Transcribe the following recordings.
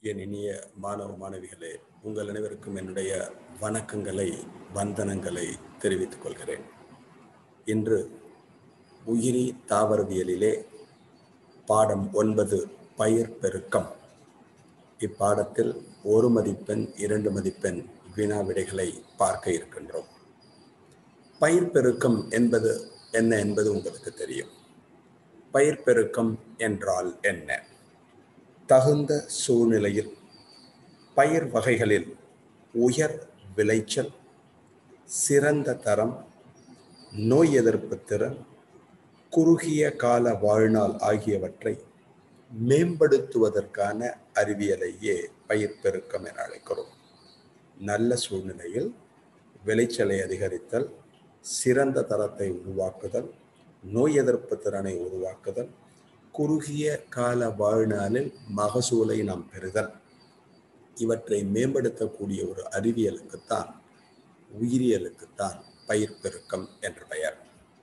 என் இனிய மாணவ மாணவிகளே உங்கள் அனைவருக்கும் என்னுடைய வணக்கங்களை வந்தனங்களை தெரிவித்துக் கொள்கிறேன் இன்று உயிரி தாவரவியலிலே பாடம் ஒன்பது பயிர் பெருக்கம் இப்பாடத்தில் ஒரு மதிப்பெண் இரண்டு மதிப்பெண் வினா விடைகளை பார்க்க இருக்கின்றோம் பயிர் பெருக்கம் என்பது என்ன என்பது உங்களுக்கு தெரியும் பயிர் பெருக்கம் என்றால் என்ன தகுந்த சூழ்நிலையில் பயிர் வகைகளில் உயர் விளைச்சல் சிறந்த தரம் நோய் எதிர்ப்பு திறன் குறுகிய கால வாழ்நாள் ஆகியவற்றை மேம்படுத்துவதற்கான அறிவியலையே பயிர் பெருக்கம் என அழைக்கிறோம் நல்ல சூழ்நிலையில் விளைச்சலை அதிகரித்தல் சிறந்த தரத்தை உருவாக்குதல் நோய் எதிர்ப்பு திறனை உருவாக்குதல் குறுகிய கால வாழ்நாளில் மகசூலை நாம் பெறுதல் இவற்றை மேம்படுத்தக்கூடிய ஒரு அறிவியலுக்குத்தான் உயிரியலுக்குத்தான் பயிர் பெருக்கம் என்ற பெயர்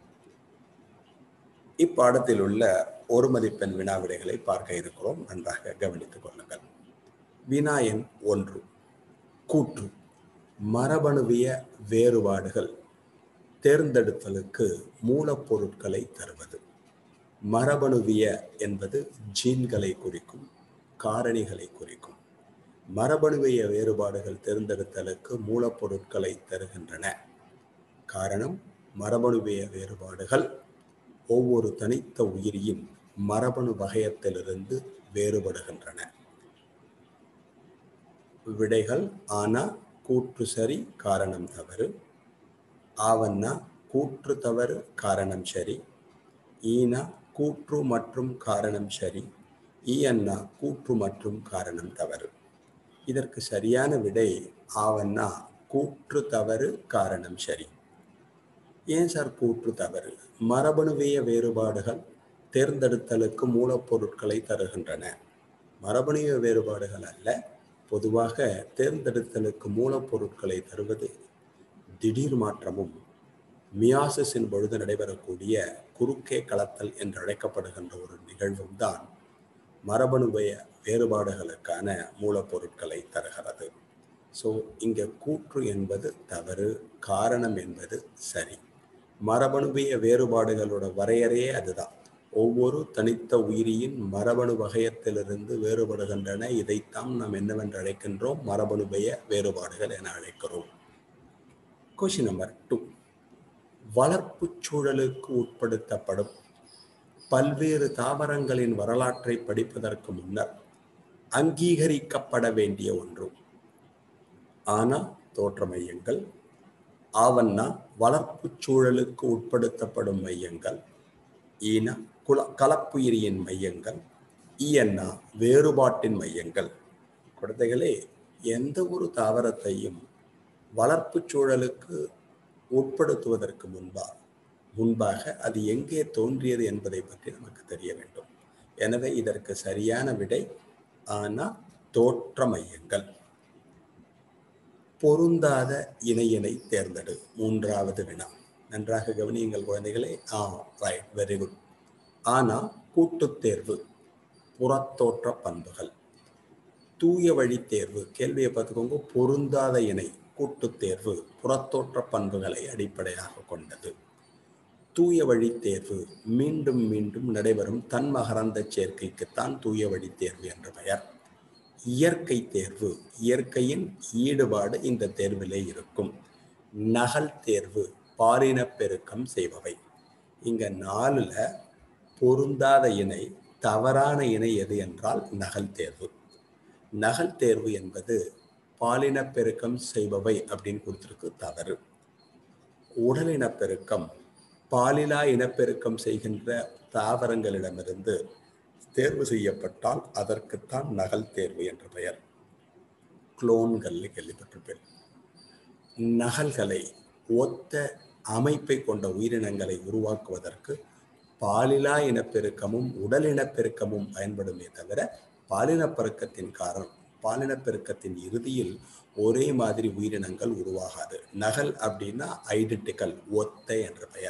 இப்பாடத்தில் உள்ள ஒரு மதிப்பெண் வினா விடைகளை பார்க்க இருக்கிறோம் நன்றாக கவனித்துக் கொள்ளுங்கள் வினா எண் ஒன்று கூற்று மரபணுவிய வேறுபாடுகள் தேர்ந்தெடுத்தலுக்கு மூலப்பொருட்களை தருவது மரபணுவிய என்பது ஜீன்களை குறிக்கும் காரணிகளை குறிக்கும் மரபணுவிய வேறுபாடுகள் தேர்ந்தெடுத்தலுக்கு மூலப்பொருட்களை தருகின்றன காரணம் மரபணுவிய வேறுபாடுகள் ஒவ்வொரு தனித்த உயிரியின் மரபணு வகையத்திலிருந்து வேறுபடுகின்றன விடைகள் ஆனா கூற்று சரி காரணம் தவறு ஆவன்னா கூற்று தவறு காரணம் சரி ஈனா கூற்று மற்றும் காரணம் சரி ஈயன்னா கூற்று மற்றும் காரணம் தவறு இதற்கு சரியான விடை ஆவன்னா கூற்று தவறு காரணம் சரி ஏன் சார் கூற்று தவறு மரபணுவிய வேறுபாடுகள் தேர்ந்தெடுத்தலுக்கு மூலப்பொருட்களை தருகின்றன மரபணுவிய வேறுபாடுகள் அல்ல பொதுவாக தேர்ந்தெடுத்தலுக்கு மூலப்பொருட்களை தருவது திடீர் மாற்றமும் மியாசிஸின் பொழுது நடைபெறக்கூடிய குறுக்கே கலத்தல் என்று அழைக்கப்படுகின்ற ஒரு நிகழ்வும் தான் மரபணுவிய வேறுபாடுகளுக்கான மூலப்பொருட்களை தருகிறது ஸோ இங்கே கூற்று என்பது தவறு காரணம் என்பது சரி மரபணுவிய வேறுபாடுகளோட வரையறையே அதுதான் ஒவ்வொரு தனித்த உயிரியின் மரபணு வகையத்திலிருந்து வேறுபடுகின்றன இதைத்தான் நாம் என்னவென்று அழைக்கின்றோம் மரபணுவிய வேறுபாடுகள் என அழைக்கிறோம் கொஷின் நம்பர் டூ வளர்ப்பு சூழலுக்கு உட்படுத்தப்படும் பல்வேறு தாவரங்களின் வரலாற்றை படிப்பதற்கு முன்னர் அங்கீகரிக்கப்பட வேண்டிய ஒன்று ஆனா தோற்ற மையங்கள் ஆவண்ணா வளர்ப்பு சூழலுக்கு உட்படுத்தப்படும் மையங்கள் ஈனா குல கலப்புயிரியின் மையங்கள் ஈயன்னா வேறுபாட்டின் மையங்கள் குழந்தைகளே எந்த ஒரு தாவரத்தையும் வளர்ப்பு சூழலுக்கு உட்படுத்துவதற்கு முன்பாக முன்பாக அது எங்கே தோன்றியது என்பதை பற்றி நமக்கு தெரிய வேண்டும் எனவே இதற்கு சரியான விடை ஆனா தோற்ற மையங்கள் பொருந்தாத இணையினை தேர்ந்தெடு மூன்றாவது வினா நன்றாக கவனியுங்கள் குழந்தைகளே ஆ ரைட் வெரி குட் ஆனா கூட்டுத் தேர்வு புறத்தோற்ற பண்புகள் தூய வழி தேர்வு கேள்வியை பார்த்துக்கோங்க பொருந்தாத இணை கூட்டுத் தேர்வு புறத்தோற்ற பண்புகளை அடிப்படையாக கொண்டது தூய வழி தேர்வு மீண்டும் மீண்டும் நடைபெறும் தன்மகரந்த சேர்க்கைக்குத்தான் தூய வழி தேர்வு என்ற பெயர் இயற்கை தேர்வு இயற்கையின் ஈடுபாடு இந்த தேர்விலே இருக்கும் நகல் தேர்வு பாலின பெருக்கம் செய்பவை இங்க நாலுல பொருந்தாத இணை தவறான இணை எது என்றால் நகல் தேர்வு நகல் தேர்வு என்பது பாலின பெருக்கம் செய்பவை அப்படின்னு கொடுத்துருக்கு தவறு உடல் இனப்பெருக்கம் பாலிலா இனப்பெருக்கம் செய்கின்ற தாவரங்களிடமிருந்து தேர்வு செய்யப்பட்டால் அதற்குத்தான் நகல் தேர்வு என்ற பெயர் குளோன்கள் கேள்விப்பட்டிருப்பேன் நகல்களை ஒத்த அமைப்பை கொண்ட உயிரினங்களை உருவாக்குவதற்கு பாலிலா இனப்பெருக்கமும் உடல் இனப்பெருக்கமும் பயன்படுமே தவிர பாலினப்பெருக்கத்தின் காரணம் பாலினப்பெருக்கத்தின் இறுதியில் ஒரே மாதிரி உயிரினங்கள் உருவாகாது நகல் அப்படின்னா ஐடென்டிக்கல் ஒத்த என்ற பெயர்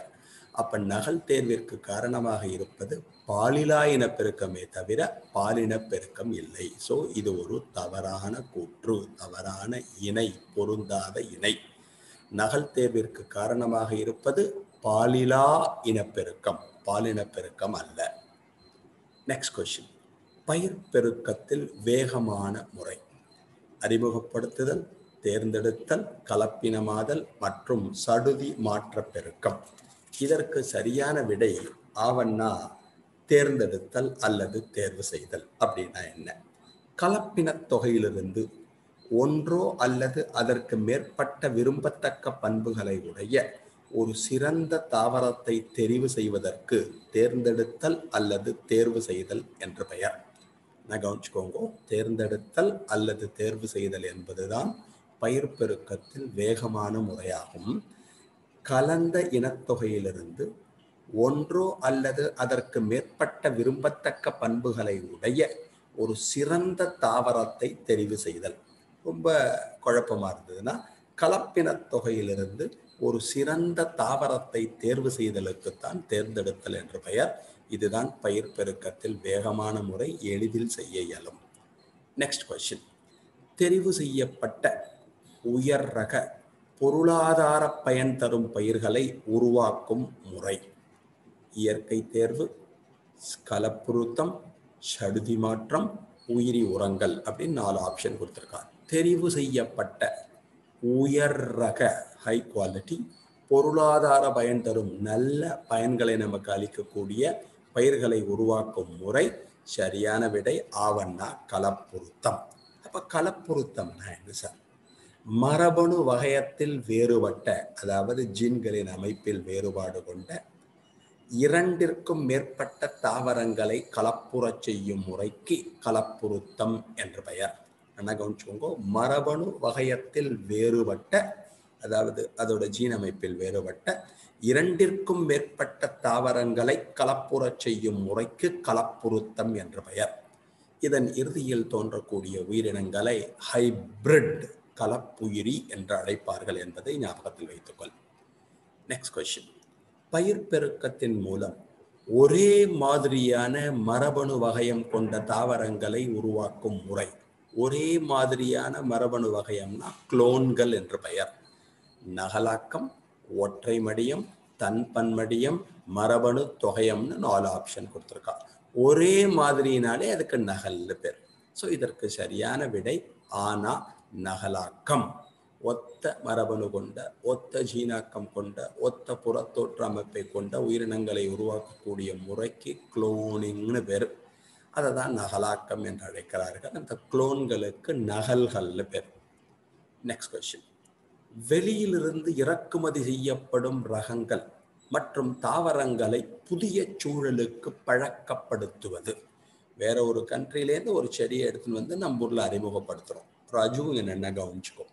அப்ப நகல் தேர்விற்கு காரணமாக இருப்பது பாலிலா இனப்பெருக்கமே தவிர பாலினப் பெருக்கம் இல்லை ஸோ இது ஒரு தவறான கூற்று தவறான இணை பொருந்தாத இணை நகல் தேர்விற்கு காரணமாக இருப்பது பாலிலா இனப்பெருக்கம் பாலினப்பெருக்கம் அல்ல நெக்ஸ்ட் கொஸ்டின் பயிர் பெருக்கத்தில் வேகமான முறை அறிமுகப்படுத்துதல் தேர்ந்தெடுத்தல் கலப்பினமாதல் மற்றும் சடுதி மாற்ற பெருக்கம் இதற்கு சரியான விடை ஆவண்ணா தேர்ந்தெடுத்தல் அல்லது தேர்வு செய்தல் அப்படின்னா என்ன கலப்பினத் தொகையிலிருந்து ஒன்றோ அல்லது அதற்கு மேற்பட்ட விரும்பத்தக்க பண்புகளை உடைய ஒரு சிறந்த தாவரத்தை தெரிவு செய்வதற்கு தேர்ந்தெடுத்தல் அல்லது தேர்வு செய்தல் என்று பெயர் நான் கவனிச்சுக்கோங்க தேர்ந்தெடுத்தல் அல்லது தேர்வு செய்தல் என்பதுதான் பயிர் பெருக்கத்தில் வேகமான முறையாகும் கலந்த இனத்தொகையிலிருந்து ஒன்றோ அல்லது அதற்கு மேற்பட்ட விரும்பத்தக்க பண்புகளை உடைய ஒரு சிறந்த தாவரத்தை தெரிவு செய்தல் ரொம்ப குழப்பமா இருந்ததுன்னா கலப்பினத் தொகையிலிருந்து ஒரு சிறந்த தாவரத்தை தேர்வு செய்தலுக்குத்தான் தேர்ந்தெடுத்தல் என்று பெயர் இதுதான் பயிர் பெருக்கத்தில் வேகமான முறை எளிதில் செய்ய இயலும் நெக்ஸ்ட் கொஸ்டின் தெரிவு செய்யப்பட்ட உயர் ரக பொருளாதார பயன் தரும் பயிர்களை உருவாக்கும் முறை இயற்கை தேர்வு கலப்புருத்தம் சடுதி மாற்றம் உயிரி உரங்கள் அப்படின்னு நாலு ஆப்ஷன் கொடுத்துருக்காங்க தெரிவு செய்யப்பட்ட உயர் ரக ஹை குவாலிட்டி பொருளாதார பயன் தரும் நல்ல பயன்களை நமக்கு அளிக்கக்கூடிய பயிர்களை உருவாக்கும் முறை சரியான விடை ஆவண்ணா கலப்புருத்தம் அப்ப கலப்புருத்தம்னா என்ன சார் மரபணு வகையத்தில் வேறுபட்ட அதாவது ஜீன்களின் அமைப்பில் வேறுபாடு கொண்ட இரண்டிற்கும் மேற்பட்ட தாவரங்களை கலப்புறச் செய்யும் முறைக்கு கலப்புருத்தம் என்று பெயர் என்ன கவனிச்சுக்கோங்க மரபணு வகையத்தில் வேறுபட்ட அதாவது அதோட ஜீன் அமைப்பில் வேறுபட்ட இரண்டிற்கும் மேற்பட்ட தாவரங்களை கலப்புறச் செய்யும் முறைக்கு கலப்புருத்தம் என்று பெயர் இதன் இறுதியில் தோன்றக்கூடிய உயிரினங்களை ஹைபிரிட் கலப்புயிரி என்று அழைப்பார்கள் என்பதை ஞாபகத்தில் வைத்துக்கொள் நெக்ஸ்ட் கொஸ்டின் பயிர் பெருக்கத்தின் மூலம் ஒரே மாதிரியான மரபணு வகையம் கொண்ட தாவரங்களை உருவாக்கும் முறை ஒரே மாதிரியான மரபணு வகையம்னா குளோன்கள் என்று பெயர் நகலாக்கம் ஒற்றை மடியம் தன் பன்மடியம் மரபணு தொகையம்னு நாலு ஆப்ஷன் கொடுத்துருக்கா ஒரே மாதிரினாலே அதுக்கு நகல்னு பேர் ஸோ இதற்கு சரியான விடை ஆனா நகலாக்கம் ஒத்த மரபணு கொண்ட ஒத்த ஜீனாக்கம் கொண்ட ஒத்த புறத்தோற்ற அமைப்பை கொண்ட உயிரினங்களை உருவாக்கக்கூடிய முறைக்கு குளோனிங்னு பேர் அதை தான் நகலாக்கம் என்று அழைக்கிறார்கள் அந்த குளோன்களுக்கு நகல்கள்னு பேர் நெக்ஸ்ட் கொஸ்டின் வெளியிலிருந்து இறக்குமதி செய்யப்படும் ரகங்கள் மற்றும் தாவரங்களை புதிய சூழலுக்கு பழக்கப்படுத்துவது வேற ஒரு கண்ட்ரிலேருந்து ஒரு செடியை எடுத்துன்னு வந்து நம்ம ஊர்ல அறிமுகப்படுத்துறோம் ராஜு என்னென்ன கவனிச்சுக்கோ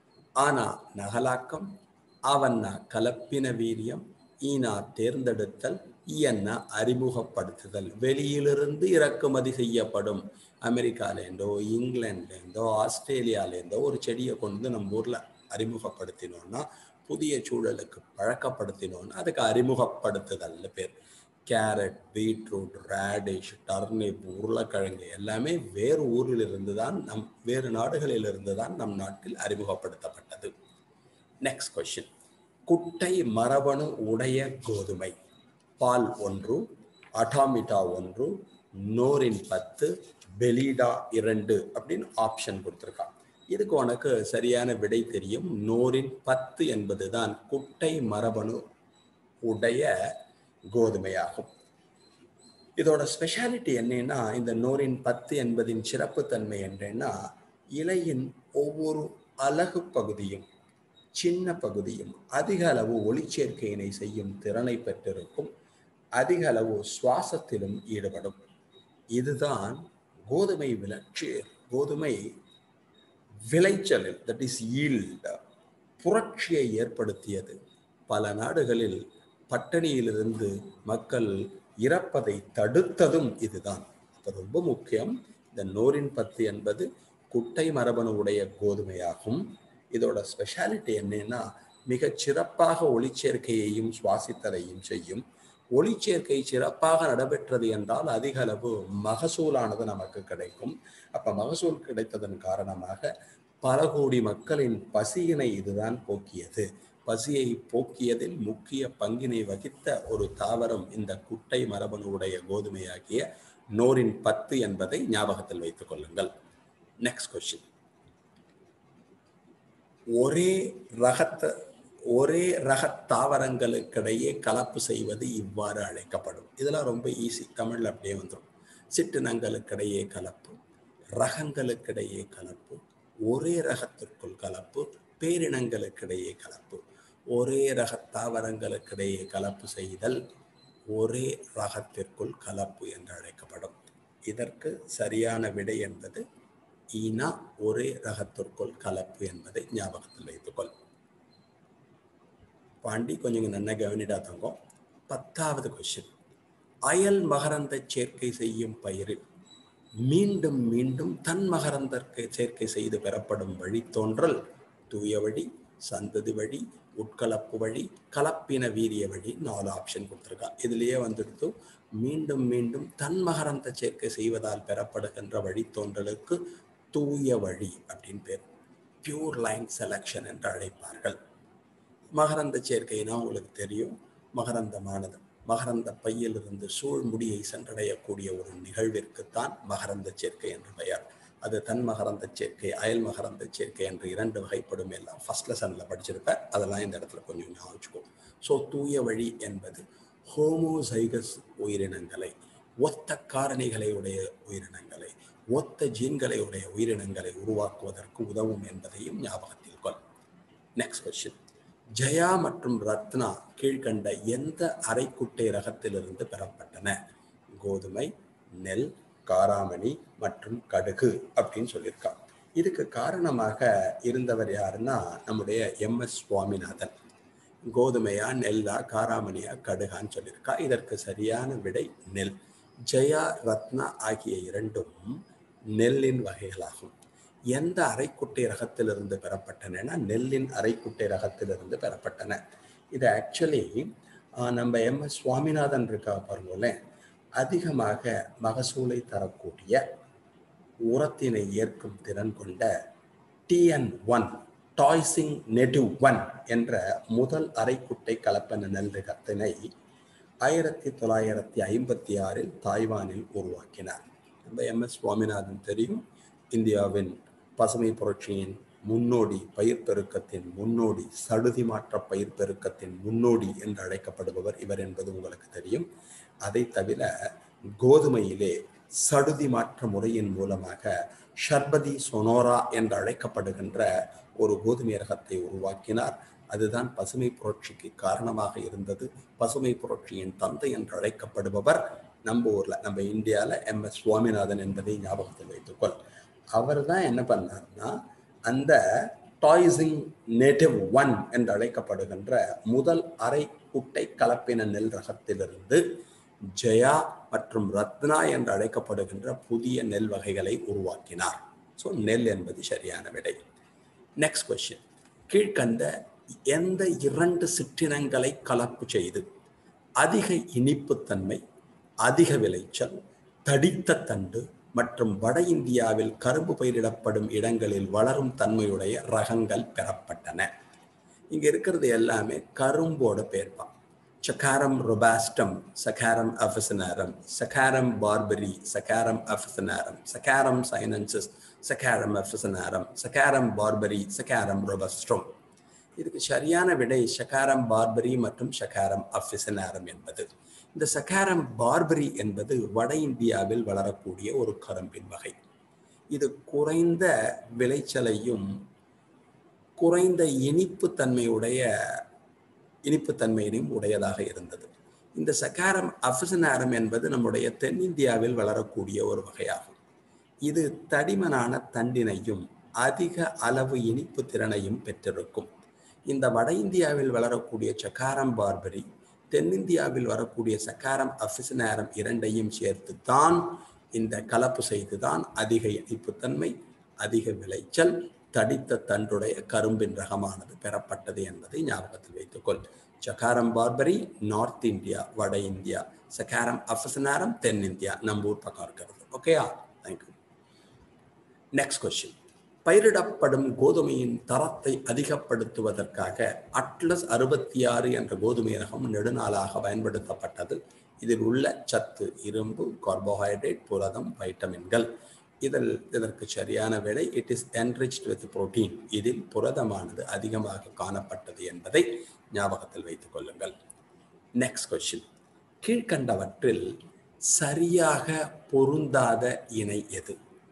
ஆனா நகலாக்கம் அவன்னா கலப்பின வீரியம் ஈனா தேர்ந்தெடுத்தல் இயன்னா அறிமுகப்படுத்துதல் வெளியிலிருந்து இறக்குமதி செய்யப்படும் அமெரிக்காலேருந்தோ இங்கிலாந்துலேருந்தோ ஆஸ்திரேலியாலேருந்தோ ஒரு செடியை கொண்டு வந்து நம்ம ஊரில் அறிமுகப்படுத்தினோம்னா புதிய சூழலுக்கு பழக்கப்படுத்தினோம்னா அதுக்கு அறிமுகப்படுத்துதல்னு பேர் கேரட் பீட்ரூட் ரேடிஷ் டர்னிப் உருளைக்கிழங்கு எல்லாமே வேறு ஊரில் இருந்து தான் நம் வேறு நாடுகளில் இருந்து தான் நம் நாட்டில் அறிமுகப்படுத்தப்பட்டது நெக்ஸ்ட் கொஸ்டின் குட்டை மரபணு உடைய கோதுமை பால் ஒன்று அட்டாமிட்டா ஒன்று நோரின் பத்து பெலிடா இரண்டு அப்படின்னு ஆப்ஷன் கொடுத்துருக்கான் இதுக்கு உனக்கு சரியான விடை தெரியும் நோரின் பத்து என்பதுதான் குட்டை மரபணு உடைய கோதுமையாகும் இதோட ஸ்பெஷாலிட்டி என்னன்னா இந்த நோரின் பத்து என்பதின் சிறப்புத்தன்மை என்னன்னா இலையின் ஒவ்வொரு அலகு பகுதியும் சின்ன பகுதியும் அதிக அளவு ஒளிச்சேர்க்கையினை செய்யும் திறனை பெற்றிருக்கும் அதிக அளவு சுவாசத்திலும் ஈடுபடும் இதுதான் கோதுமை விளர்ச்சி கோதுமை விளைச்சலில் தட் இஸ் ஈல்ட் புரட்சியை ஏற்படுத்தியது பல நாடுகளில் பட்டினியிலிருந்து மக்கள் இறப்பதை தடுத்ததும் இதுதான் அப்போ ரொம்ப முக்கியம் இந்த நோரின் பத்து என்பது குட்டை மரபணு உடைய கோதுமையாகும் இதோட ஸ்பெஷாலிட்டி என்னன்னா மிகச் சிறப்பாக ஒளிச்சேர்க்கையையும் சுவாசித்தலையும் செய்யும் ஒளிச்சேர்க்கை சிறப்பாக நடைபெற்றது என்றால் அதிக அளவு மகசூலானது நமக்கு கிடைக்கும் அப்ப மகசூல் கிடைத்ததன் காரணமாக பல கோடி மக்களின் பசியினை இதுதான் போக்கியது பசியை போக்கியதில் முக்கிய பங்கினை வகித்த ஒரு தாவரம் இந்த குட்டை மரபணுடைய கோதுமையாகிய நோரின் பத்து என்பதை ஞாபகத்தில் வைத்துக் கொள்ளுங்கள் நெக்ஸ்ட் கொஸ்டின் ஒரே ரகத்த ஒரே ரக தாவரங்களுக்கிடையே கலப்பு செய்வது இவ்வாறு அழைக்கப்படும் இதெல்லாம் ரொம்ப ஈஸி தமிழ்ல அப்படியே வந்துடும் சிற்றினங்களுக்கிடையே கலப்பு ரகங்களுக்கிடையே கலப்பு ஒரே ரகத்திற்குள் கலப்பு பேரினங்களுக்கிடையே கலப்பு ஒரே ரக தாவரங்களுக்கிடையே கலப்பு செய்தல் ஒரே ரகத்திற்குள் கலப்பு என்று அழைக்கப்படும் இதற்கு சரியான விடை என்பது ஈனா ஒரே ரகத்திற்குள் கலப்பு என்பதை ஞாபகத்தில் வைத்துக்கொள் பாண்டி கொஞ்சம் நன்ன கவனிடா தங்கம் பத்தாவது கொஸ்டின் அயல் மகரந்த சேர்க்கை செய்யும் பயிரில் மீண்டும் மீண்டும் தன் மகரந்த சேர்க்கை செய்து பெறப்படும் வழித்தோன்றல் தூய வழி சந்ததி வழி உட்கலப்பு வழி கலப்பின வீரிய வழி நாலு ஆப்ஷன் கொடுத்துருக்கா இதுலயே வந்துடுத்து மீண்டும் மீண்டும் தன் மகரந்த சேர்க்கை செய்வதால் பெறப்படுகின்ற வழித்தோன்றலுக்கு தூய வழி அப்படின்னு பேர் பியூர் லைன் செலக்ஷன் என்று அழைப்பார்கள் மகரந்த சேர்க்கைனா உங்களுக்கு தெரியும் மகரந்தமானது மகரந்த பையிலிருந்து சூழ் முடியை சென்றடையக்கூடிய ஒரு நிகழ்விற்குத்தான் மகரந்த சேர்க்கை என்று பெயர் அது தன் மகரந்த சேர்க்கை அயல் மகரந்த சேர்க்கை என்று இரண்டு வகைப்படும் எல்லாம் ஃபர்ஸ்ட் லெசனில் படிச்சிருப்பேன் அதெல்லாம் இந்த இடத்துல கொஞ்சம் ஞாபகம் வச்சுக்கோ ஸோ தூய வழி என்பது ஹோமோசைகஸ் உயிரினங்களை ஒத்த காரணிகளை உடைய உயிரினங்களை ஒத்த ஜீன்களை உடைய உயிரினங்களை உருவாக்குவதற்கு உதவும் என்பதையும் ஞாபகத்தில் கொள் நெக்ஸ்ட் கொஸ்டின் ஜெயா மற்றும் ரத்னா கீழ்கண்ட எந்த அரைக்குட்டை ரகத்திலிருந்து பெறப்பட்டன கோதுமை நெல் காராமணி மற்றும் கடுகு அப்படின்னு சொல்லியிருக்கான் இதுக்கு காரணமாக இருந்தவர் யாருன்னா நம்முடைய எம் எஸ் சுவாமிநாதன் கோதுமையா நெல்லா காராமணியா கடுகான்னு சொல்லியிருக்கா இதற்கு சரியான விடை நெல் ஜெயா ரத்னா ஆகிய இரண்டும் நெல்லின் வகைகளாகும் எந்த அரைக்குட்டை ரகத்திலிருந்து பெறப்பட்டன நெல்லின் அரைக்குட்டை ரகத்திலிருந்து பெறப்பட்டன இது ஆக்சுவலி நம்ம எம் எஸ் சுவாமிநாதன் இருக்கா பாருங்களேன் அதிகமாக மகசூலை தரக்கூடிய உரத்தினை ஏற்கும் திறன் கொண்ட TN one Taichung native one என்ற முதல் அரைக்குட்டை கலப்பன நெல் ரகத்தினை ஆயிரத்தி தொள்ளாயிரத்தி ஐம்பத்தி ஆறில் தாய்வானில் உருவாக்கினார் நம்ம எம் எஸ் சுவாமிநாதன் தெரியும் இந்தியாவின் பசுமை புரட்சியின் முன்னோடி பயிர் பெருக்கத்தின் முன்னோடி சடுதி மாற்ற பயிர் பெருக்கத்தின் முன்னோடி என்று அழைக்கப்படுபவர் இவர் என்பது உங்களுக்கு தெரியும் அதை தவிர கோதுமையிலே சடுதி மாற்ற முறையின் மூலமாக ஷர்பதி சொனோரா என்று அழைக்கப்படுகின்ற ஒரு கோதுமை ரகத்தை உருவாக்கினார் அதுதான் பசுமை புரட்சிக்கு காரணமாக இருந்தது பசுமை புரட்சியின் தந்தை என்று அழைக்கப்படுபவர் நம்ம ஊர்ல நம்ம இந்தியாவில் எம் எஸ் சுவாமிநாதன் என்பதை ஞாபகத்தில் வைத்துக்கொள் அவர் தான் என்ன பண்ணார்னா அந்த டாய்ஸிங் நேட்டிவ் ஒன் என்று அழைக்கப்படுகின்ற முதல் அரை குட்டை கலப்பின நெல் ரகத்திலிருந்து ஜெயா மற்றும் ரத்னா என்று அழைக்கப்படுகின்ற புதிய நெல் வகைகளை உருவாக்கினார் ஸோ நெல் என்பது சரியான விடை நெக்ஸ்ட் கொஸ்டின் கீழ்கண்ட எந்த இரண்டு சிற்றினங்களை கலப்பு செய்து அதிக இனிப்புத்தன்மை அதிக விளைச்சல் தடித்த தண்டு மற்றும் வட இந்தியாவில் கரும்பு பயிரிடப்படும் இடங்களில் வளரும் தன்மையுடைய ரகங்கள் பெறப்பட்டன இங்க இருக்கிறது எல்லாமே கரும்போட பேர்ப்பா சக்காரம் ரொபாஸ்டம் சக்காரம் அஃபசனாரம் சக்காரம் பார்பரி சக்காரம் அஃபசனாரம் சக்காரம் சைனன்சஸ் சக்காரம் அஃபசனாரம் சக்காரம் பார்பரி சக்காரம் ரொபஸ்ட்ரோம் இதுக்கு சரியான விடை சக்காரம் பார்பரி மற்றும் சக்காரம் அஃபிசனாரம் என்பது இந்த சக்காரம் பார்பரி என்பது வட இந்தியாவில் வளரக்கூடிய ஒரு கரும்பின் வகை இது குறைந்த விளைச்சலையும் குறைந்த இனிப்பு தன்மையுடைய இனிப்பு தன்மையினையும் உடையதாக இருந்தது இந்த சக்காரம் அஃபிசனாரம் என்பது நம்முடைய தென்னிந்தியாவில் வளரக்கூடிய ஒரு வகையாகும் இது தடிமனான தண்டினையும் அதிக அளவு இனிப்பு திறனையும் பெற்றிருக்கும் இந்த வட இந்தியாவில் வளரக்கூடிய சக்காரம் பார்பரி தென்னிந்தியாவில் வரக்கூடிய சக்காரம் அஃபிசனாரம் இரண்டையும் சேர்த்து தான் இந்த கலப்பு செய்துதான் அதிக இனிப்புத்தன்மை அதிக விளைச்சல் தடித்த தண்டுடைய கரும்பின் ரகமானது பெறப்பட்டது என்பதை ஞாபகத்தில் வைத்துக்கொள் சகாரம் பார்பரி நார்த் இந்தியா வட இந்தியா சகாரம் அஃபசனாரம் தென் இந்தியா நம்ம ஊர் பக்கம் இருக்கிறது ஓகேயா தேங்க்யூ நெக்ஸ்ட் கொஸ்டின் பயிரிடப்படும் கோதுமையின் தரத்தை அதிகப்படுத்துவதற்காக அட்லஸ் அறுபத்தி ஆறு என்ற கோதுமை ரகம் நெடுநாளாக பயன்படுத்தப்பட்டது இதில் உள்ள சத்து இரும்பு கார்போஹைட்ரேட் புரதம் வைட்டமின்கள் இதில் இதற்கு சரியான விடை it is enriched with protein இதில் புரதமானது அதிகமாக காணப்பட்டது என்பதை ஞாபகத்தில் வைத்துக் கொள்ளுங்கள் நெக்ஸ்ட் கொஸ்டின் கீழ்கண்டவற்றில் சரியாக பொருந்தாத இணை எது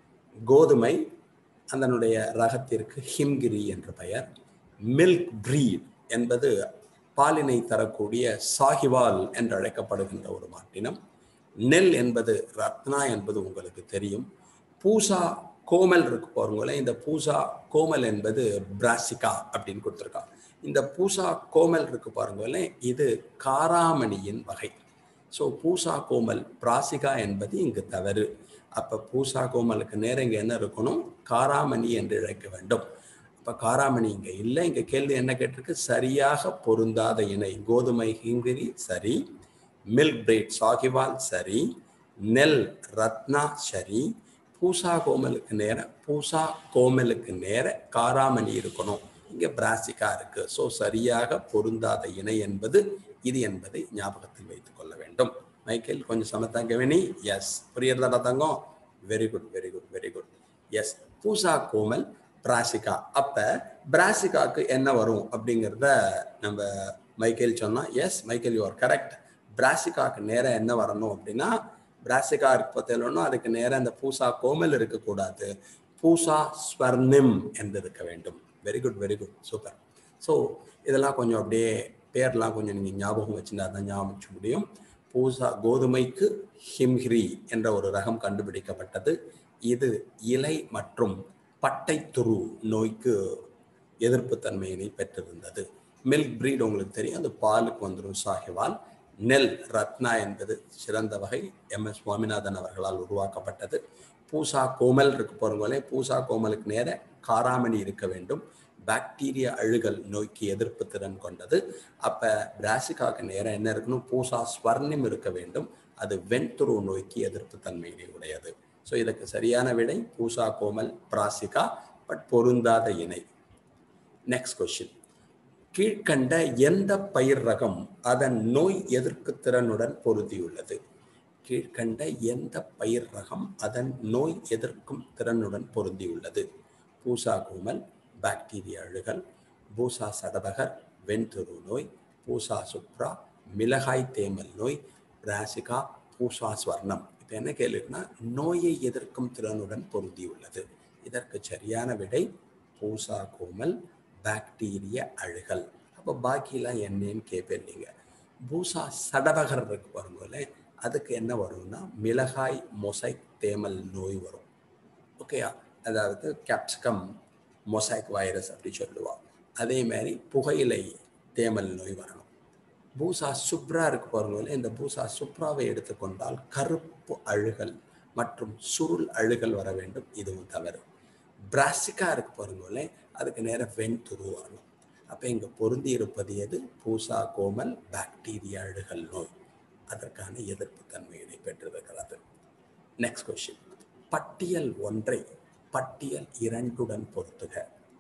கோதுமை அதனுடைய ரகத்திற்கு ஹிம்கிரி என்ற பெயர் மில்க் பிரீட் என்பது பாலினை தரக்கூடிய சாகிவால் என்று அழைக்கப்படுகின்ற ஒரு மாட்டினம் நெல் என்பது ரத்னா என்பது உங்களுக்கு தெரியும் பூசா கோமல் இருக்கு பாருங்களேன் இந்த பூசா கோமல் என்பது பிராசிகா அப்படின்னு கொடுத்துருக்காங்க இந்த பூசா கோமல் இருக்கு பாருங்களேன் இது காராமணியின் வகை ஸோ பூசா கோமல் பிராசிகா என்பது இங்கு தவறு அப்போ பூசா கோமலுக்கு நேரம் இங்கே என்ன இருக்கணும் காராமணி என்று இழைக்க வேண்டும் இப்போ காராமணி இங்கே இல்லை இங்கே கேள்வி என்ன கேட்டிருக்கு சரியாக பொருந்தாத இணை கோதுமை ஹிங்கிரி சரி மில்க் பிரெட் சாகிவால் சரி நெல் ரத்னா சரி பூசா கோமலுக்கு நேர பூசா கோமலுக்கு நேர காராமணி இருக்கணும் இங்கே பிராசிக்கா இருக்கு ஸோ சரியாக பொருந்தாத இணை என்பது இது என்பதை ஞாபகத்தில் வைத்துக் கொள்ள வேண்டும் மைக்கேல் கொஞ்சம் சமத்தாங்க வேணி எஸ் புரியுறதா தங்கம் very good very good very good yes Pusa Komal brassica அப்ப பிராசிகாக்கு என்ன வரும் அப்படிங்கிறத நம்ம மைக்கேல் சொன்னா yes Michael you are correct பிராசிகாக்கு நேரம் என்ன வரணும் அப்படின்னா பிராசிகா இருக்கு பார்த்தீங்கன்னா அதுக்கு நேரம் அந்த பூசா கோமல் இருக்கக்கூடாது பூசா ஸ்வர்ணிம் என்று இருக்க வேண்டும் very good very good super so இதெல்லாம் கொஞ்சம் அப்படியே பேர்லாம் கொஞ்சம் நீங்கள் ஞாபகம் வச்சுருந்தா தான் ஞாபகம் வச்சு முடியும் பூசா கோதுமைக்கு ஹிம்ஹிரி என்ற ஒரு ரகம் கண்டுபிடிக்கப்பட்டது இது இலை மற்றும் பட்டை துரு நோய்க்கு எதிர்ப்பு தன்மையினை பெற்றிருந்தது மில்க் பிரீட் உங்களுக்கு தெரியும் அது பாலுக்கு வந்துடும் சாகிவால் நெல் ரத்னா என்பது சிறந்த வகை எம் எஸ் சுவாமிநாதன் அவர்களால் உருவாக்கப்பட்டது பூசா கோமல் இருக்கு போகிறவங்களே பூசா கோமலுக்கு நேர காராமணி இருக்க வேண்டும் பாக்டீரியா அழுகல் நோய்க்கு எதிர்ப்பு திறன் கொண்டது அப்போ பிராசிகாக்கு நேரம் என்ன இருக்கணும் பூசா ஸ்வர்ணம் இருக்க வேண்டும் அது வெண்துரு நோய்க்கு எதிர்ப்பு தன்மையினை உடையது ஸோ இதுக்கு சரியான விடை பூசா கோமல் பிராசிகா பட் பொருந்தாத இணை நெக்ஸ்ட் கொஸ்டின் கீழ்கண்ட எந்த பயிர் ரகம் அதன் நோய் எதிர்ப்பு திறனுடன் பொருந்தியுள்ளது கீழ்கண்ட எந்த பயிர் ரகம் அதன் நோய் எதிர்க்கும் திறனுடன் பொருந்தியுள்ளது பூசா கோமல் பாக்டீரியா அழுகல் பூசா சடபகர் வெண்துரு நோய் பூசா சுப்ரா மிளகாய் தேமல் நோய் ராசிகா பூசா ஸ்வர்ணம் இப்போ என்ன கேள்வினா நோயை எதிர்க்கும் திறனுடன் பொருந்தியுள்ளது இதற்கு சரியான விடை பூசா கோமல் பாக்டீரிய அழுகல் அப்போ பாக்கியெல்லாம் என்னன்னு கேட்பேன் நீங்கள் பூசா சடபகர் இருக்கு பாருங்களே அதுக்கு என்ன வரும்னா மிளகாய் மொசைக் தேமல் நோய் வரும் ஓகேயா அதாவது கேப்சிகம் மொசைக் வைரஸ் அப்படி சொல்லுவாள் அதே மாதிரி புகையிலை தேமல் நோய் வரணும் பூசா சுப்ரா இருக்கு பாருங்களேன் இந்த பூசா சுப்ராவை எடுத்துக்கொண்டால் கருப்பு அழுகல் மற்றும் சுருள் அழுகல் வர வேண்டும் இதுவும் தவறு பிராசிக்கா இருக்கு பாருங்களேன் அதுக்கு நேரம் வெண்துரு வரணும் அப்போ இங்கே பொருந்தி இருப்பது எது பூசா கோமல் பாக்டீரியா அழுகல் நோய் அதற்கான எதிர்ப்பு தன்மையினை பெற்றிருக்கிறது நெக்ஸ்ட் கொஸ்டின் பட்டியல் ஒன்றை பட்டியல் இரண்டுடன் பொருத்துக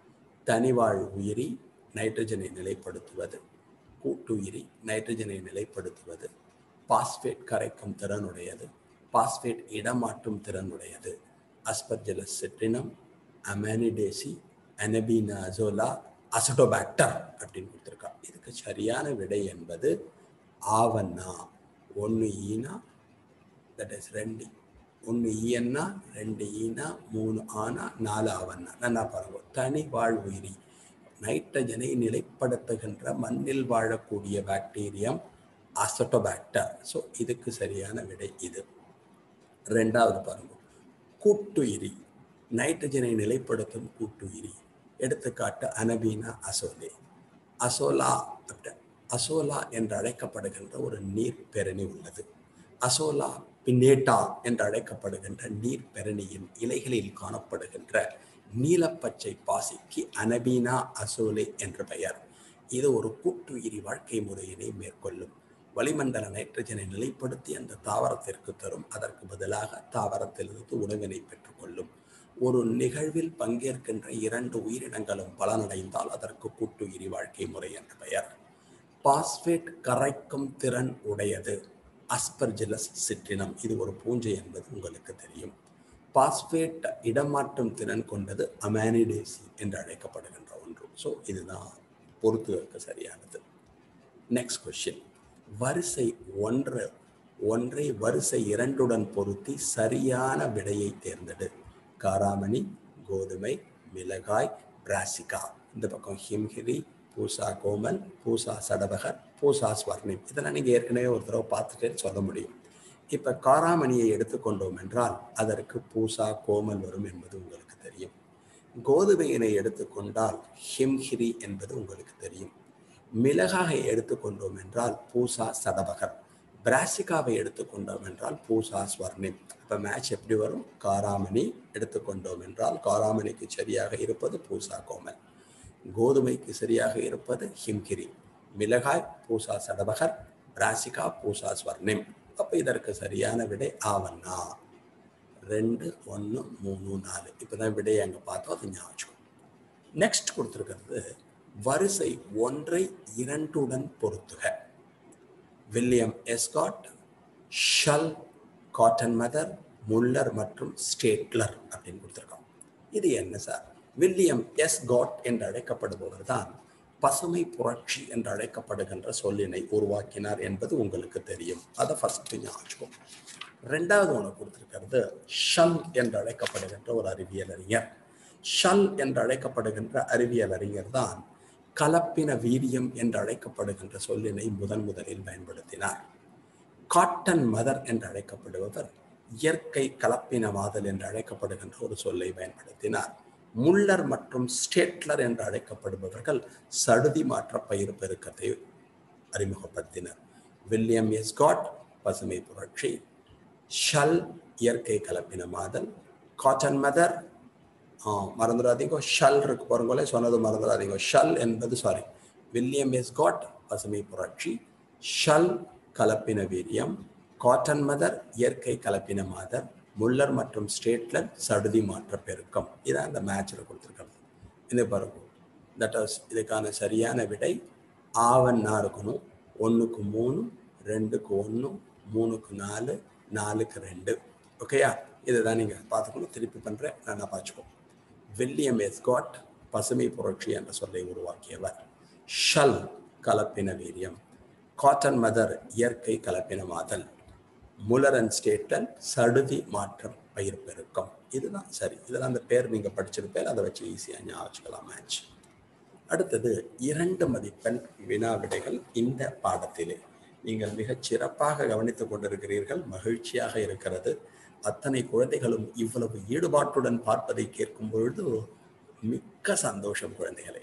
தனிவாழ் உயிரி நைட்ரஜனை நிலைப்படுத்துவது கூட்டுயிரி நைட்ரஜனை நிலைப்படுத்துவது பாஸ்பேட் கரைக்கும் திறனுடையது பாஸ்பேட் இடமாற்றும் திறனுடையது aspergillus citrinum amanitaceae anabaena azolla azotobacter அப்படின்னு கொடுத்துருக்கா இதுக்கு சரியான விடை என்பது ஆவண்ணா ஒன்று ஈனா தட் இஸ் ரெண்டு ஒன்று ஈயன்னா ரெண்டு ஈனா மூணு ஆனா நாலு ஆவண்ணா நல்லா பாருங்க தனி வாழ் உயிரி நைட்ரஜனை நிலைப்படுத்துகின்ற மண்ணில் வாழக்கூடிய பாக்டீரியம் அசட்டோபாக்டர் ஸோ இதுக்கு சரியான விடை இது ரெண்டாவது பாருங்க கூட்டுயிரி நைட்ரஜனை நிலைப்படுத்தும் கூட்டுயிரி எடுத்துக்காட்டு அனபீனா அசோலே அசோலா அசோலா என்று அழைக்கப்படுகின்ற ஒரு நீர் பெரணி உள்ளது அசோலா பின்னேட்டா என்று அழைக்கப்படுகின்ற நீர் பெரணியின் இலைகளில் காணப்படுகின்ற நீலப்பச்சை பாசிக்கு அனபீனா அசோலே என்ற பெயர் இது ஒரு கூட்டுயிரி வாழ்க்கை முறையினை மேற்கொள்ளும் வளிமண்டல நைட்ரஜனை நிலைப்படுத்தி அந்த தாவரத்திற்கு தரும் அதற்கு பதிலாக தாவரத்திலிருந்து உணவினை பெற்றுக்கொள்ளும் ஒரு நிகழ்வில் பங்கேற்கின்ற இரண்டு உயிரினங்களும் பலனடைந்தால் அதற்கு கூட்டுயிரி வாழ்க்கை முறை என்ற பெயர் பாஸ்பேட் கரைக்கும் திறன் உடையது அஸ்பர்ஜிலஸ் சிற்றினம் இது ஒரு பூஞ்சை என்பது உங்களுக்கு தெரியும் பாஸ்பேட் இடமாற்றும் திறன் கொண்டது அமானிடேசி என்று அழைக்கப்படுகின்ற ஒன்று ஸோ இதுதான் பொறுத்துவதற்கு சரியானது நெக்ஸ்ட் கொஸ்டின் வரிசை ஒன்று ஒன்றை வரிசை இரண்டுடன் பொருத்தி சரியான விடையை தேர்ந்தெடு காராமணி கோதுமை மிளகாய் பிராசிகா இந்த பக்கம் ஹிம்ஹிரி பூசா கோமல் பூசா சடபகர் பூசா ஸ்வர்ணிம் இதெல்லாம் நீங்கள் ஏற்கனவே ஒரு தடவை பார்த்துட்டு சொல்ல முடியும் இப்போ காராமணியை எடுத்துக்கொண்டோம் என்றால் அதற்கு பூசா கோமல் வரும் என்பது உங்களுக்கு தெரியும் கோதுமையினை எடுத்துக்கொண்டால் ஹிம்ஹிரி என்பது உங்களுக்கு தெரியும் மிளகாயை எடுத்துக்கொண்டோம் என்றால் பூசா சடபகர் பிராசிகாவை எடுத்துக்கொண்டோம் என்றால் பூசா ஸ்வர்ணிம் இப்போ மேட்ச் எப்படி வரும் காராமணி எடுத்துக்கொண்டோம் என்றால் காராமணிக்கு சரியாக இருப்பது பூசா கோமல் கோதுமைக்கு சரியாக இருப்பது ஹிம்கிரி மிளகாய் பூசா சடபகர் பிராசிகா பூசா ஸ்வர்ணிம் அப்போ இதற்கு சரியான விடை ஆவண்ணா ரெண்டு ஒன்று மூணு நாலு இப்போ தான் விடையை அங்கே பார்த்தோம் அது ஞாபகம் நெக்ஸ்ட் கொடுத்துருக்கிறது வரிசை ஒன்றை இரண்டுடன் பொருத்துக வில்லியம் எஸ்காட் ஷல் காட்டன் மதர் முல்லர் மற்றும் ஸ்டேட்லர் அப்படின்னு கொடுத்துருக்கோம் இது என்ன சார் வில்லியம் எஸ் காட் என்று அழைக்கப்படுபவர் தான் பசுமை புரட்சி என்று அழைக்கப்படுகின்ற சொல்லினை உருவாக்கினார் என்பது உங்களுக்கு தெரியும் அதை ஃபர்ஸ்ட் ஞாபகம் ரெண்டாவது ஒன்று கொடுத்துருக்கிறது ஷல் என்று அழைக்கப்படுகின்ற ஒரு அறிவியல் அறிஞர் ஷல் என்று அழைக்கப்படுகின்ற அறிவியல் அறிஞர் தான் கலப்பின வீரியம் என்று அழைக்கப்படுகின்ற சொல்லினை முதன் முதலில் பயன்படுத்தினார் காட்டன் மதர் என்று அழைக்கப்படுபவர் இயற்கை கலப்பினவாதல் என்று அழைக்கப்படுகின்ற ஒரு சொல்லை பயன்படுத்தினார் முல்லர் மற்றும் ஸ்டேட்லர் என்று அழைக்கப்படுபவர்கள் சடுதி மாற்ற பயிர் பெருக்கத்தை அறிமுகப்படுத்தினர் வில்லியம் எஸ் காட் பசுமை புரட்சி ஷல் இயற்கை கலப்பினமாதல் காட்டன் மதர் மறந்துடாதீங்க ஷல் இருக்கு பாருங்களே சொன்னது மறந்துடாதீங்க ஷல் என்பது சாரி வில்லியம் எஸ் காட் பசுமை புரட்சி ஷல் கலப்பின வீரியம் காட்டன் மதர் இயற்கை கலப்பின மாதர் முல்லர் மற்றும் ஸ்டேட்லர் சடுதி மாற்ற பெருக்கம் இதான் இந்த மேட்சில் கொடுத்துருக்காங்க இந்த பாருங்க தட் வாஸ் இதுக்கான சரியான விடை ஆவன்னா இருக்கணும் ஒன்றுக்கு மூணு ரெண்டுக்கு ஒன்று மூணுக்கு நாலு நாலுக்கு ரெண்டு ஓகேயா இதை தான் நீங்கள் பார்த்துக்கணும் திருப்பி பண்ணுறேன் நான் பார்த்துக்கோ வில்லியம் எஸ்காட் பசுமை புரட்சி என்ற சொல்லை உருவாக்கியவர் ஷல் கலப்பின வீரியம் காட்டன் மதர் இயற்கை கலப்பினமாதல் முலர் அண்ட் ஸ்டேட்டன் சடுதி மாற்றம் பயிர் பெருக்கம் இதுதான் சரி இதெல்லாம் அந்த பேர் நீங்கள் படிச்சிருப்பேன் அதை வச்சு ஈஸியாக ஞாபகம் வச்சுக்கலாம் மேட்ச் அடுத்தது இரண்டு மதிப்பெண் வினா விடைகள் இந்த பாடத்திலே நீங்கள் மிகச் சிறப்பாக கவனித்துக் கொண்டிருக்கிறீர்கள் மகிழ்ச்சியாக இருக்கிறது அத்தனை குழந்தைகளும் இவ்வளவு ஈடுபாட்டுடன் பார்ப்பதை கேட்கும் பொழுது மிக்க சந்தோஷம் குழந்தைகளே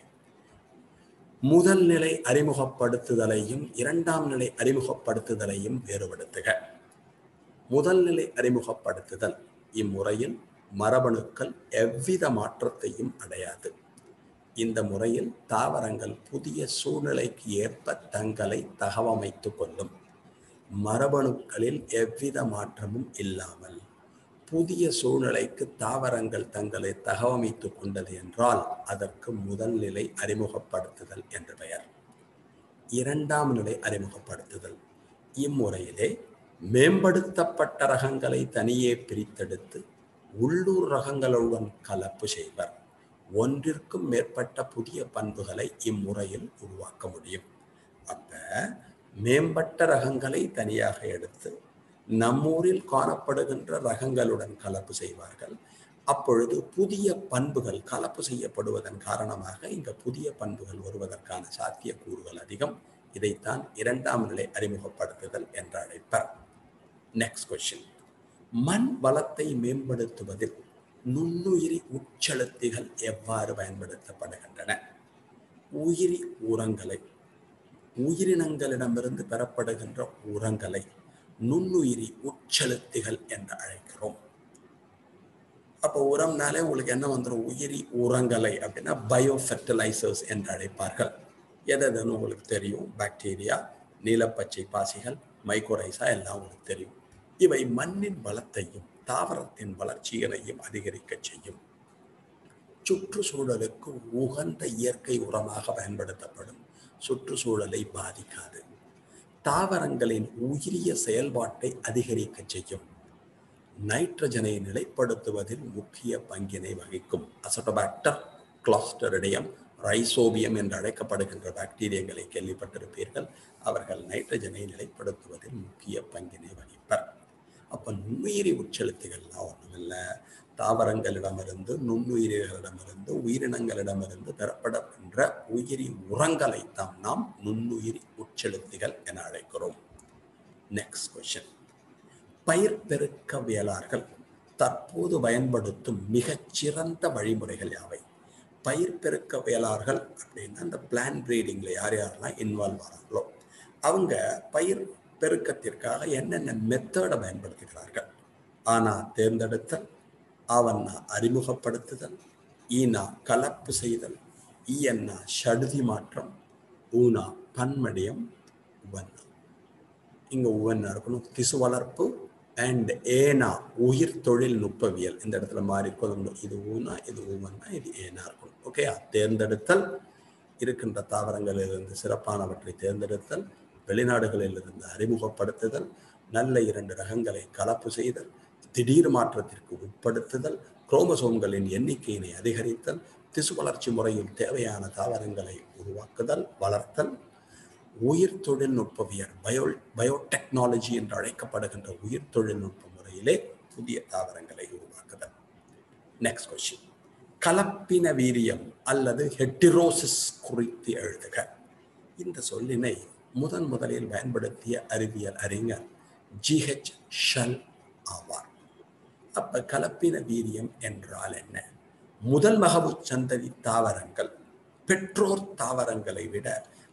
முதல் நிலை அறிமுகப்படுத்துதலையும் இரண்டாம் நிலை அறிமுகப்படுத்துதலையும் வேறுபடுத்துக முதல் நிலை அறிமுகப்படுத்துதல் இம்முறையில் மரபணுக்கள் எவ்வித மாற்றத்தையும் அடையாது இந்த முறையில் தாவரங்கள் புதிய சூழ்நிலைக்கு ஏற்ப தங்களை தகவமைத்துக் கொள்ளும் மரபணுக்களில் எவ்வித மாற்றமும் இல்லாமல் புதிய சூழ்நிலைக்கு தாவரங்கள் தங்களை தகவமைத்துக் கொண்டது என்றால் அதற்கு முதல் நிலை அறிமுகப்படுத்துதல் என்று பெயர் இரண்டாம் நிலை அறிமுகப்படுத்துதல் இம்முறையிலே மேம்படுத்தப்பட்ட ரகங்களை தனியே பிரித்தெடுத்து உள்ளூர் ரகங்களுடன் கலப்பு செய்வர் ஒன்றிற்கும் மேற்பட்ட புதிய பண்புகளை இம்முறையில் உருவாக்க முடியும் அப்ப மேம்பட்ட ரகங்களை தனியாக எடுத்து நம்மூரில் காணப்படுகின்ற ரகங்களுடன் கலப்பு செய்வார்கள் அப்பொழுது புதிய பண்புகள் கலப்பு செய்யப்படுவதன் காரணமாக இங்க புதிய பண்புகள் வருவதற்கான சாத்தியக்கூறுகள் அதிகம் இதைத்தான் இரண்டாம் நிலை அறிமுகப்படுத்துதல் என்று அழைப்பர் நெக்ஸ்ட் கொஸ்டின் மண் வளத்தை மேம்படுத்துவதில் நுண்ணுயிரி உட்செலுத்திகள் எவ்வாறு பயன்படுத்தப்படுகின்றன உயிரி உரங்களை உயிரினங்களிடமிருந்து பெறப்படுகின்ற உரங்களை நுண்ணுயிரி உட்செலுத்திகள் என்று அழைக்கிறோம் அப்போ உரம்னாலே உங்களுக்கு என்ன வந்துடும் உயிரி உரங்களை அப்படின்னா பயோ ஃபெர்டிலைசர்ஸ் என்று அழைப்பார்கள் எது எதுன்னு உங்களுக்கு தெரியும் பாக்டீரியா நீலப்பச்சை பாசிகள் மைக்ரோரைசா எல்லாம் உங்களுக்கு தெரியும் இவை மண்ணின் வளத்தையும் தாவரத்தின் வளர்ச்சிகளையும் அதிகரிக்க செய்யும் சுற்றுச்சூழலுக்கு உகந்த இயற்கை உரமாக பயன்படுத்தப்படும் சுற்றுச்சூழலை பாதிக்காது தாவரங்களின் உயிரிய செயல்பாட்டை அதிகரிக்க செய்யும் நைட்ரஜனை நிலைப்படுத்துவதில் முக்கிய பங்கினை வகிக்கும் அசட்டோபாக்டர் கிளாஸ்டரிடியம் ரைசோபியம் என்று அழைக்கப்படுகின்ற பாக்டீரியங்களை கேள்விப்பட்டிருப்பீர்கள் அவர்கள் நைட்ரஜனை நிலைப்படுத்துவதில் முக்கிய பங்கினை வகிப்பர் அப்போ நுண்ணுயிரி உட்செலுத்திகள்லாம் ஒன்றுமில்லை தாவரங்களிடமிருந்து நுண்ணுயிரிகளிடமிருந்து உயிரினங்களிடமிருந்து பெறப்படுகின்ற உயிரி உரங்களைத்தான் நாம் நுண்ணுயிரி உட்செலுத்திகள் என அழைக்கிறோம் நெக்ஸ்ட் கொஸ்டின் பயிர் பெருக்கவியலார்கள் தற்போது பயன்படுத்தும் மிகச்சிறந்த வழிமுறைகள் யாவை பயிர் பெருக்கவியலார்கள் அப்படின்னா இந்த பிளான் பிரீடிங்கில் யார் யாரெல்லாம் இன்வால்வ் ஆகிறாங்களோ அவங்க பயிர் பெருக்கத்திற்காக என்னென்ன மெத்தடை பயன்படுத்துகிறார்கள் ஆனா தேர்ந்தெடுத்தல் ஆவண்ணா அறிமுகப்படுத்துதல் ஈனா கலப்பு செய்தல் ஈயன்னா ஷடுதி மாற்றம் ஊனா பன்மடியம் உவன்னா இங்க உவன்னா இருக்கணும் திசு வளர்ப்பு அண்ட் ஏனா உயிர் தொழில்நுட்பவியல் இந்த இடத்துல மாறி இருக்கணும் இது ஊனா இது ஊவன்னா இது ஏனா இருக்கணும் ஓகே தேர்ந்தெடுத்தல் இருக்கின்ற தாவரங்களிலிருந்து சிறப்பானவற்றை தேர்ந்தெடுத்தல் வெளிநாடுகளிலிருந்து அறிமுகப்படுத்துதல் நல்ல இரண்டு ரகங்களை கலப்பு செய்தல் திடீர் மாற்றத்திற்கு உட்படுத்துதல் குரோமசோம்களின் எண்ணிக்கையினை அதிகரித்தல் திசு வளர்ச்சி முறையில் தேவையான தாவரங்களை உருவாக்குதல் வளர்த்தல் உயிர் தொழில்நுட்பவியல் பயோ பயோடெக்னாலஜி என்று அழைக்கப்படுகின்ற உயிர் தொழில்நுட்ப முறையிலே புதிய தாவரங்களை உருவாக்குதல் நெக்ஸ்ட் கொஸ்டின் கலப்பின வீரியம் அல்லது ஹெட்டிரோசிஸ் குறித்து எழுதுக இந்த சொல்லினை முதன் முதலில் பயன்படுத்திய அறிவியல் அறிஞர் ஜிஹெச் ஷல் ஆவார் அப்ப கலப்பின வீரியம் என்றால் என்ன முதல் மகவு சந்ததி தாவரங்கள் பெற்றோர் தாவரங்களை விட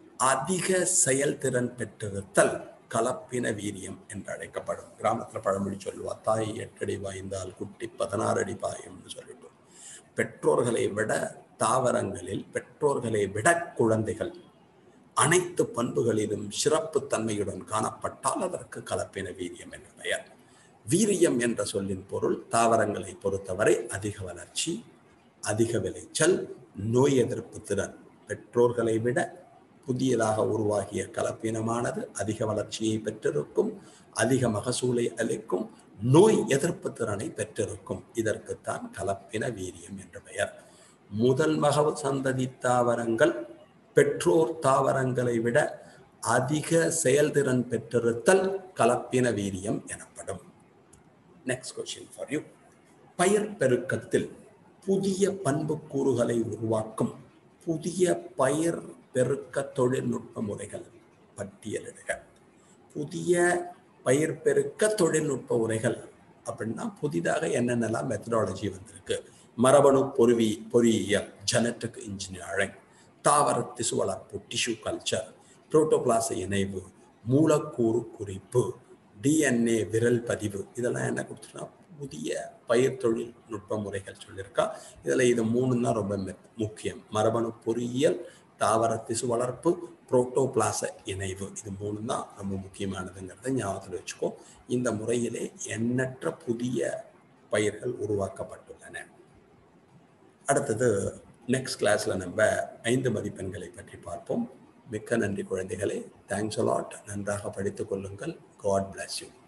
அதிக செயல்திறன் பெற்றிருத்தல் கலப்பின வீரியம் என்று அழைக்கப்படும் கிராமத்துல பழமொழி சொல்லுவா தாய் எட்டடி வாய்ந்தால் குட்டி பதினாறு அடி பாயும்னு சொல்லிட்டு பெற்றோர்களை விட தாவரங்களில் பெற்றோர்களை விட குழந்தைகள் அனைத்து பண்புகளிலும் சிறப்பு தன்மையுடன் காணப்பட்டால் அதற்கு கலப்பின வீரியம் என்று பெயர் வீரியம் என்ற சொல்லின் பொருள் தாவரங்களை பொறுத்தவரை அதிக வளர்ச்சி அதிக விளைச்சல் நோய் எதிர்ப்பு திறன் பெற்றோர்களை விட புதியதாக உருவாகிய கலப்பினமானது அதிக வளர்ச்சியை பெற்றிருக்கும் அதிக மகசூலை அளிக்கும் நோய் எதிர்ப்பு திறனை பெற்றிருக்கும் இதற்குத்தான் கலப்பின வீரியம் என்று பெயர் முதல் மகவு சந்ததி தாவரங்கள் பெற்றோர் தாவரங்களை விட அதிக செயல்திறன் பெற்றிருத்தல் கலப்பின வீரியம் எனப்படும் நெக்ஸ்ட் கொஸ்டின் ஃபார் யூ பயிர் பெருக்கத்தில் புதிய பண்புக்கூறுகளை உருவாக்கும் புதிய பயிர் பெருக்க தொழில்நுட்ப முறைகள் பட்டியலிடுக புதிய பயிர் பெருக்க தொழில்நுட்ப முறைகள் அப்படின்னா புதிதாக என்னென்னலாம் மெத்தடாலஜி வந்திருக்கு மரபணு பொறிவி பொறியியல் ஜெனட்டிக் இன்ஜினியரிங் தாவர திசு வளர்ப்பு டிஷ்யூ கல்ச்சர் புரோட்டோபிளாச இணைவு மூலக்கூறு குறிப்பு டிஎன்ஏ விரல் பதிவு இதெல்லாம் என்ன கொடுத்துருன்னா புதிய பயிர் தொழில்நுட்ப முறைகள் சொல்லியிருக்கா இதில் இது மூணு தான் ரொம்ப முக்கியம் மரபணு பொறியியல் தாவர திசு வளர்ப்பு புரோட்டோபிளாச இணைவு இது மூணு தான் ரொம்ப முக்கியமானதுங்கிறத ஞாபகத்தில் வச்சுக்கோ இந்த முறையிலே எண்ணற்ற புதிய பயிர்கள் உருவாக்கப்பட்டுள்ளன அடுத்தது நெக்ஸ்ட் கிளாஸில் நம்ம ஐந்து மதிப்பெண்களை பற்றி பார்ப்போம் மிக்க நன்றி குழந்தைகளே தேங்க்ஸ் அலாட் நன்றாக படித்துக் கொள்ளுங்கள் காட் பிளஸ் யூ